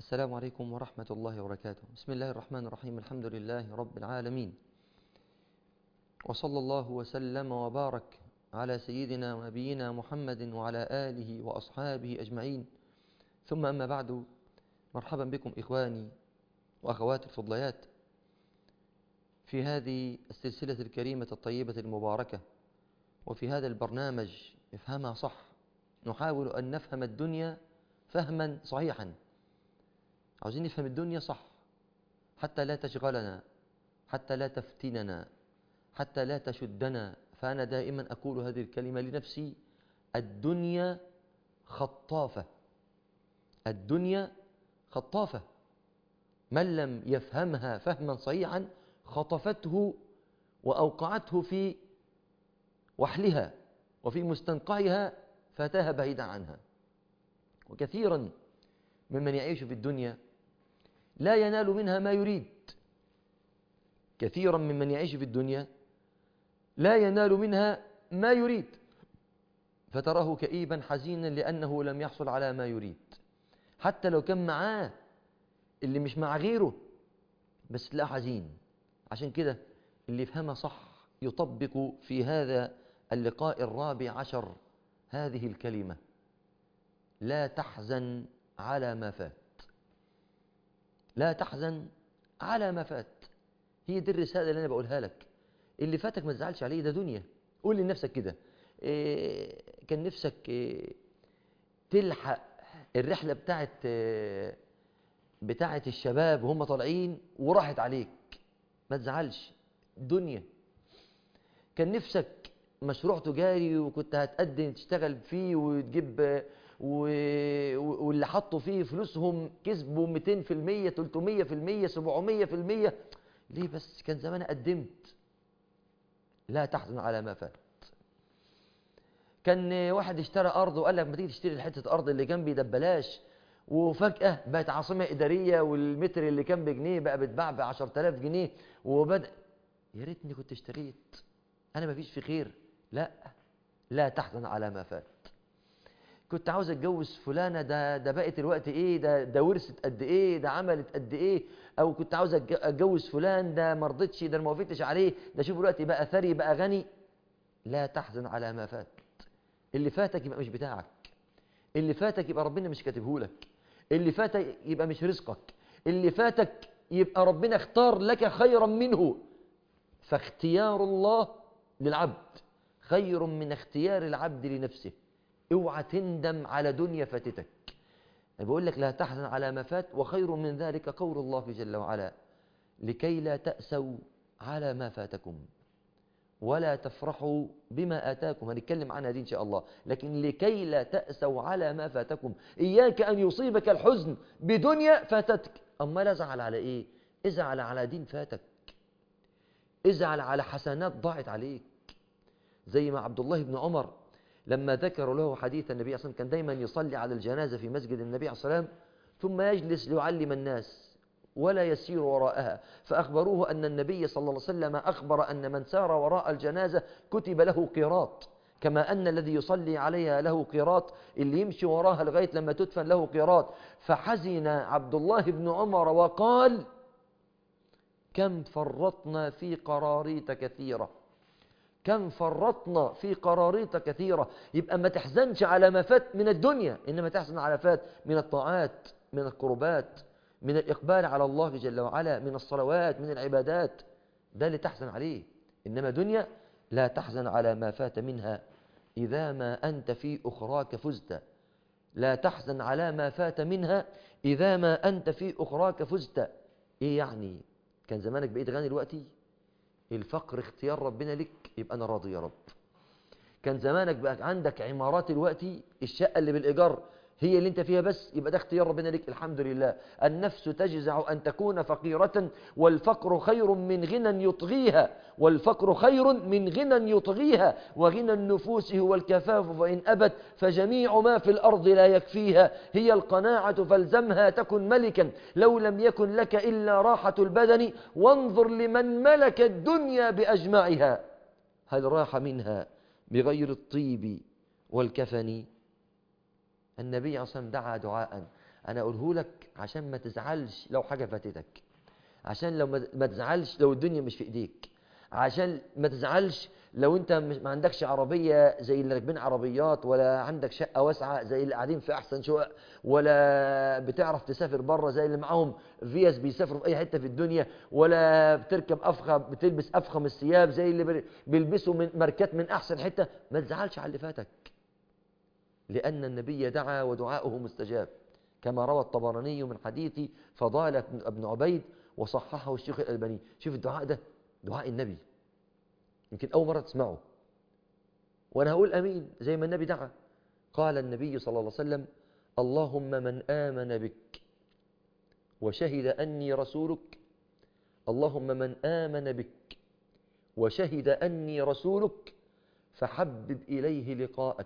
السلام عليكم ورحمة الله وبركاته بسم الله الرحمن الرحيم الحمد لله رب العالمين وصلى الله وسلم وبارك على سيدنا ونبينا محمد وعلى آله وأصحابه أجمعين ثم أما بعد مرحبا بكم إخواني وأخواتي الفضليات في هذه السلسلة الكريمة الطيبة المباركة وفي هذا البرنامج افهمها صح نحاول أن نفهم الدنيا فهما صحيحا عاوزين نفهم الدنيا صح حتى لا تشغلنا حتى لا تفتننا حتى لا تشدنا فأنا دائما أقول هذه الكلمة لنفسي الدنيا خطافة الدنيا خطافة من لم يفهمها فهما صحيحا خطفته وأوقعته في وحلها وفي مستنقعها فتاه بعيدا عنها وكثيرا ممن يعيش في الدنيا لا ينال منها ما يريد كثيرا ممن يعيش في الدنيا لا ينال منها ما يريد فتراه كئيبا حزينا لأنه لم يحصل على ما يريد حتى لو كان معاه اللي مش مع غيره بس لا حزين عشان كده اللي يفهمها صح يطبق في هذا اللقاء الرابع عشر هذه الكلمة لا تحزن على ما فات لا تحزن على ما فات هي دي الرسالة اللي أنا بقولها لك اللي فاتك ما تزعلش عليه ده دنيا قول لنفسك كده إيه كان نفسك إيه تلحق الرحلة بتاعت إيه بتاعت الشباب وهم طالعين وراحت عليك ما تزعلش دنيا كان نفسك مشروع تجاري وكنت هتقدم تشتغل فيه وتجيب و... واللي حطوا فيه فلوسهم كسبوا 200% 300% 700% ليه بس كان زمان قدمت لا تحزن على ما فات كان واحد اشترى أرض وقال لك ما تيجي تشتري حتة الأرض اللي جنبي ده ببلاش وفجأة بقت عاصمة إدارية والمتر اللي كان بجنيه بقى بيتباع ب 10000 جنيه وبدأ يا ريتني كنت اشتريت أنا ما فيش في خير لا لا تحزن على ما فات كنت عاوز اتجوز فلانة ده ده بقت الوقت ايه ده ده ورثت قد ايه ده عملت قد ايه او كنت عاوز اتجوز فلان ده ما رضيتش ده ما وافقتش عليه ده شوف دلوقتي بقى ثري بقى غني لا تحزن على ما فات اللي فاتك يبقى مش بتاعك اللي فاتك يبقى ربنا مش كاتبه لك اللي فاتك يبقى مش رزقك اللي فاتك يبقى ربنا اختار لك خيرا منه فاختيار الله للعبد خير من اختيار العبد لنفسه اوعى تندم على دنيا فاتتك أنا بقول لك لا تحزن على ما فات وخير من ذلك قول الله جل وعلا لكي لا تأسوا على ما فاتكم ولا تفرحوا بما آتاكم هنتكلم عنها دي إن شاء الله لكن لكي لا تأسوا على ما فاتكم إياك أن يصيبك الحزن بدنيا فاتتك أما لا ازعل على إيه ازعل على دين فاتك ازعل على حسنات ضاعت عليك زي ما عبد الله بن عمر لما ذكروا له حديث النبي صلى الله عليه وسلم كان دايما يصلي على الجنازة في مسجد النبي عليه الصلاة والسلام ثم يجلس ليعلم الناس ولا يسير وراءها فأخبروه أن النبي صلى الله عليه وسلم أخبر أن من سار وراء الجنازة كتب له قيراط كما أن الذي يصلي عليها له قيراط اللي يمشي وراها لغاية لما تدفن له قيراط فحزن عبد الله بن عمر وقال كم فرطنا في قراريط كثيرة كم فرطنا في قراريط كثيرة يبقى ما تحزنش على ما فات من الدنيا إنما تحزن على فات من الطاعات من القربات من الإقبال على الله جل وعلا من الصلوات من العبادات ده اللي تحزن عليه إنما دنيا لا تحزن على ما فات منها إذا ما أنت في أخراك فزت لا تحزن على ما فات منها إذا ما أنت في أخراك فزت إيه يعني كان زمانك بقيت غني دلوقتي الفقر اختيار ربنا لك يبقى أنا راضي يا رب كان زمانك بقى عندك عمارات دلوقتي الشقة اللي بالإيجار هي اللي انت فيها بس يبقى ده اختيار ربنا لك الحمد لله النفس تجزع أن تكون فقيرة والفقر خير من غنى يطغيها والفقر خير من غنى يطغيها وغنى النفوس هو الكفاف فإن أبت فجميع ما في الأرض لا يكفيها هي القناعة فالزمها تكن ملكا لو لم يكن لك إلا راحة البدن وانظر لمن ملك الدنيا بأجمعها هل راح منها بغير الطيب والكفن النبي صلى الله عليه وسلم دعا دعاء انا اقوله لك عشان ما تزعلش لو حاجه فاتتك عشان لو ما ما تزعلش لو الدنيا مش في ايديك عشان ما تزعلش لو انت مش ما عندكش عربيه زي اللي راكبين عربيات ولا عندك شقه واسعه زي اللي قاعدين في احسن شقق ولا بتعرف تسافر بره زي اللي معاهم فيز بيسافروا في اي حته في الدنيا ولا بتركب افخم بتلبس افخم الثياب زي اللي بي- بيلبسوا من ماركات من احسن حته ما تزعلش على اللي فاتك لأن النبي دعا ودعاؤه مستجاب كما روى الطبراني من حديث فضالة بن عبيد وصححه الشيخ الألباني شوف الدعاء ده دعاء النبي يمكن أول مرة تسمعه وأنا هقول أمين زي ما النبي دعا قال النبي صلى الله عليه وسلم اللهم من آمن بك وشهد أني رسولك اللهم من آمن بك وشهد أني رسولك فحبب إليه لقاءك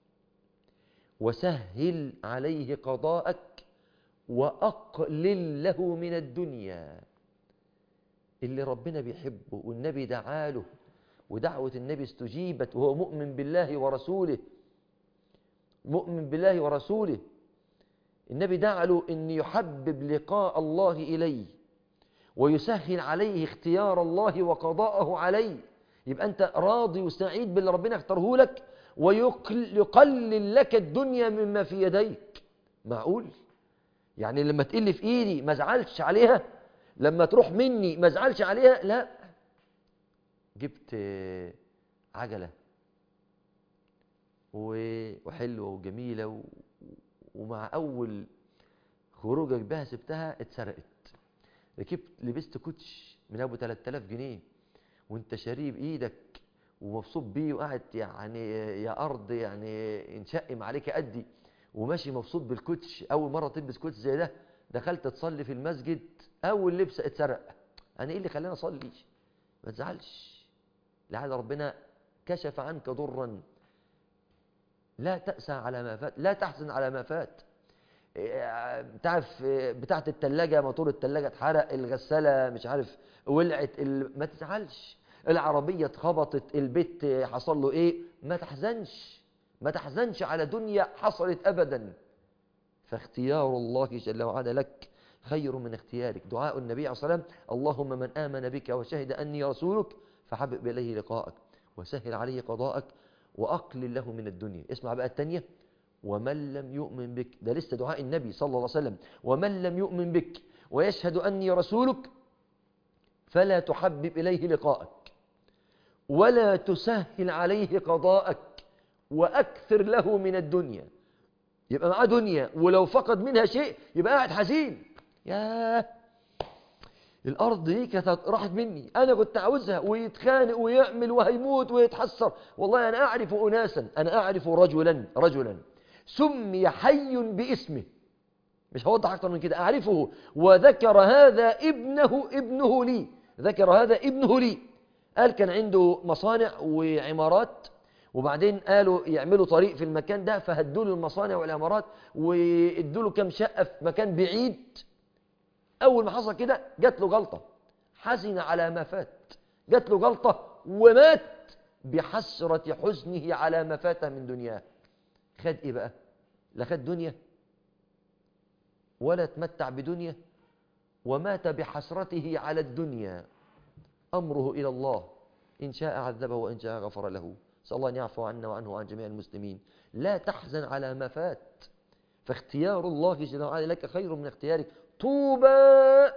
وسهل عليه قضاءك وأقلل له من الدنيا اللي ربنا بيحبه والنبي دعاله ودعوة النبي استجيبت وهو مؤمن بالله ورسوله مؤمن بالله ورسوله النبي دعا له أن يحبب لقاء الله إليه ويسهل عليه اختيار الله وقضاءه عليه يبقى أنت راضي وسعيد باللي ربنا اختاره لك ويقلل لك الدنيا مما في يديك معقول يعني لما تقل في ايدي ما ازعلش عليها لما تروح مني ما ازعلش عليها لا جبت آه، عجلة و- وحلوة وجميلة و- ومع أول خروجك بها سبتها اتسرقت ركبت لبست كوتش من أبو 3000 جنيه وانت شاريه بإيدك ومبسوط بيه وقاعد يعني يا أرض يعني انشقم عليك قدي وماشي مبسوط بالكوتش أول مرة تلبس كوتش زي ده دخلت تصلي في المسجد أول لبس اتسرق أنا إيه اللي خلاني أصلي ما تزعلش لعل ربنا كشف عنك ضرا لا تأسى على ما فات لا تحزن على ما فات إيه، تعرف إيه، بتاعة التلاجة موتور التلاجة اتحرق الغسالة مش عارف ولعت ال... ما تزعلش العربية اتخبطت البيت حصل له ايه ما تحزنش ما تحزنش على دنيا حصلت ابدا فاختيار الله جل وعلا لك خير من اختيارك دعاء النبي عليه الصلاة والسلام اللهم من آمن بك وشهد أني رسولك فحبب إليه لقاءك وسهل عليه قضاءك وأقلل له من الدنيا اسمع بقى التانية ومن لم يؤمن بك ده لسه دعاء النبي صلى الله عليه وسلم ومن لم يؤمن بك ويشهد أني رسولك فلا تحبب إليه لقاءك ولا تسهل عليه قضاءك وأكثر له من الدنيا يبقى معاه دنيا ولو فقد منها شيء يبقى قاعد حزين ياه الأرض دي كانت راحت مني أنا كنت عاوزها ويتخانق ويعمل وهيموت ويتحسر والله أنا أعرف أناسا أنا أعرف رجلا رجلا سمي حي باسمه مش هوضح أكتر من كده أعرفه وذكر هذا ابنه ابنه لي ذكر هذا ابنه لي قال كان عنده مصانع وعمارات وبعدين قالوا يعملوا طريق في المكان ده فهدوا له المصانع والعمارات وادوا له كام شقة في مكان بعيد أول ما حصل كده جات له جلطة حزن على ما فات جات له جلطة ومات بحسرة حزنه على ما فات من دنياه خد إيه بقى لا خد دنيا ولا تمتع بدنيا ومات بحسرته على الدنيا أمره إلى الله إن شاء عذبه وإن شاء غفر له نسأل الله أن يعفو عنا وعنه وعن جميع المسلمين لا تحزن على ما فات فاختيار الله جل وعلا لك خير من اختيارك طوبى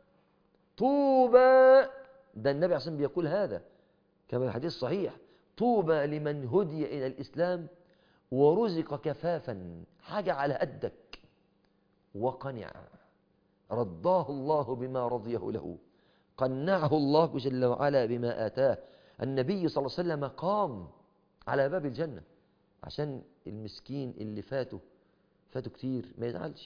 طوبى ده النبي عليه الصلاة بيقول هذا كما الحديث صحيح طوبى لمن هدي إلى الإسلام ورزق كفافا حاجة على قدك وقنع رضاه الله بما رضيه له قنعه الله جل وعلا بما آتاه النبي صلى الله عليه وسلم قام على باب الجنة عشان المسكين اللي فاته فاته كتير ما يزعلش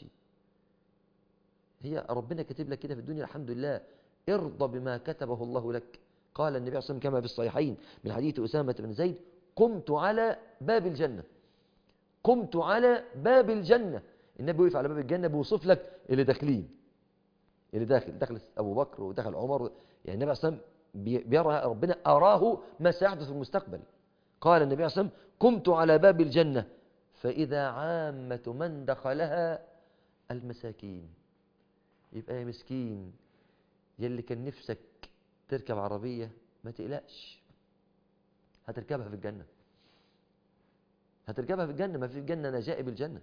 هي ربنا كاتب لك كده في الدنيا الحمد لله ارضى بما كتبه الله لك قال النبي عليه الصلاة والسلام كما في الصحيحين من حديث أسامة بن زيد قمت على باب الجنة قمت على باب الجنة النبي وقف على باب الجنة بيوصف لك اللي داخلين اللي داخل دخل أبو بكر ودخل عمر يعني النبي عليه الصلاة والسلام بي- بيرى ربنا أراه ما سيحدث في المستقبل قال النبي عليه الصلاة والسلام قمت على باب الجنة فإذا عامة من دخلها المساكين يبقى يا مسكين يلي كان نفسك تركب عربية ما تقلقش هتركبها في الجنة هتركبها في الجنة ما في الجنة نجائب الجنة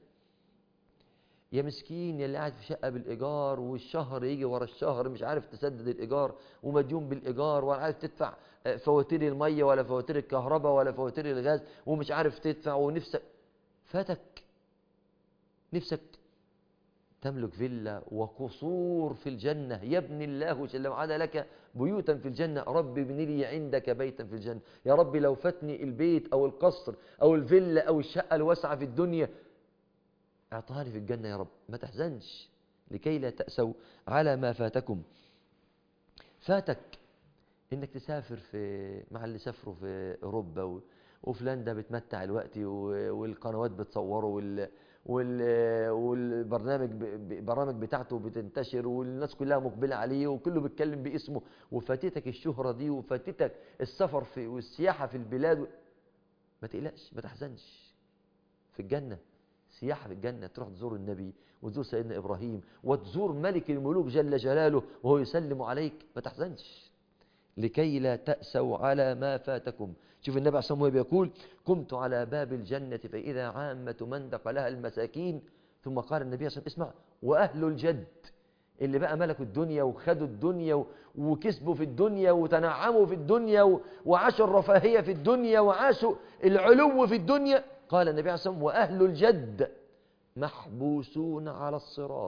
يا مسكين يلي قاعد في شقة بالإيجار والشهر يجي ورا الشهر مش عارف تسدد الإيجار ومديون بالإيجار ولا عارف تدفع فواتير المية ولا فواتير الكهرباء ولا فواتير الغاز ومش عارف تدفع ونفسك فاتك نفسك تملك فيلا وقصور في الجنة يبني الله جل وعلا لك بيوتا في الجنة رب ابن لي عندك بيتا في الجنة يا رب لو فاتني البيت أو القصر أو الفيلا أو الشقة الواسعة في الدنيا اعطاني في الجنة يا رب ما تحزنش لكي لا تأسوا على ما فاتكم فاتك انك تسافر في مع اللي سافروا في اوروبا و... وفلان ده بتمتع الوقت و... والقنوات بتصوره وال... وال... والبرنامج ب... برامج بتاعته بتنتشر والناس كلها مقبلة عليه وكله بيتكلم باسمه وفاتتك الشهرة دي وفاتتك السفر في والسياحة في البلاد ما تقلقش ما تحزنش في الجنة سياحة في الجنة تروح تزور النبي وتزور سيدنا إبراهيم وتزور ملك الملوك جل جلاله وهو يسلم عليك ما تحزنش لكي لا تأسوا على ما فاتكم شوف النبي عليه الصلاة والسلام بيقول قمت على باب الجنة فإذا عامة من دخلها المساكين ثم قال النبي صلى الله عليه وسلم اسمع وأهل الجد اللي بقى ملكوا الدنيا وخدوا الدنيا وكسبوا في الدنيا وتنعموا في الدنيا وعاشوا الرفاهية في الدنيا وعاشوا العلو في الدنيا قال النبي عليه الصلاة والسلام وأهل الجد محبوسون على الصراط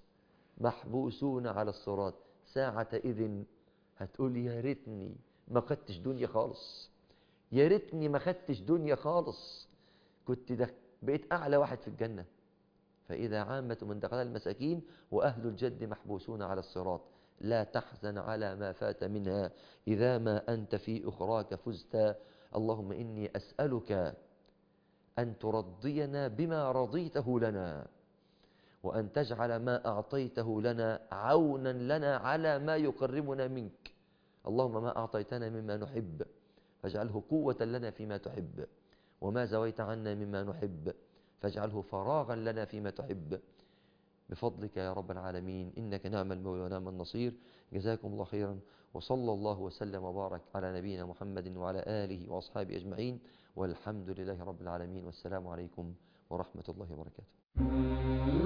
محبوسون على الصراط ساعة إذن هتقول يا ريتني ما خدتش دنيا خالص يا ريتني ما خدتش دنيا خالص كنت ده بقيت أعلى واحد في الجنة فإذا عامة من دخل المساكين وأهل الجد محبوسون على الصراط لا تحزن على ما فات منها إذا ما أنت في أخراك فزت اللهم إني أسألك أن ترضينا بما رضيته لنا وأن تجعل ما أعطيته لنا عونا لنا على ما يقربنا منك اللهم ما أعطيتنا مما نحب فاجعله قوة لنا فيما تحب وما زويت عنا مما نحب فاجعله فراغا لنا فيما تحب بفضلك يا رب العالمين إنك نعم المولى ونعم النصير جزاكم الله خيرا وصلى الله وسلم وبارك على نبينا محمد وعلى آله وأصحابه أجمعين والحمد لله رب العالمين والسلام عليكم ورحمة الله وبركاته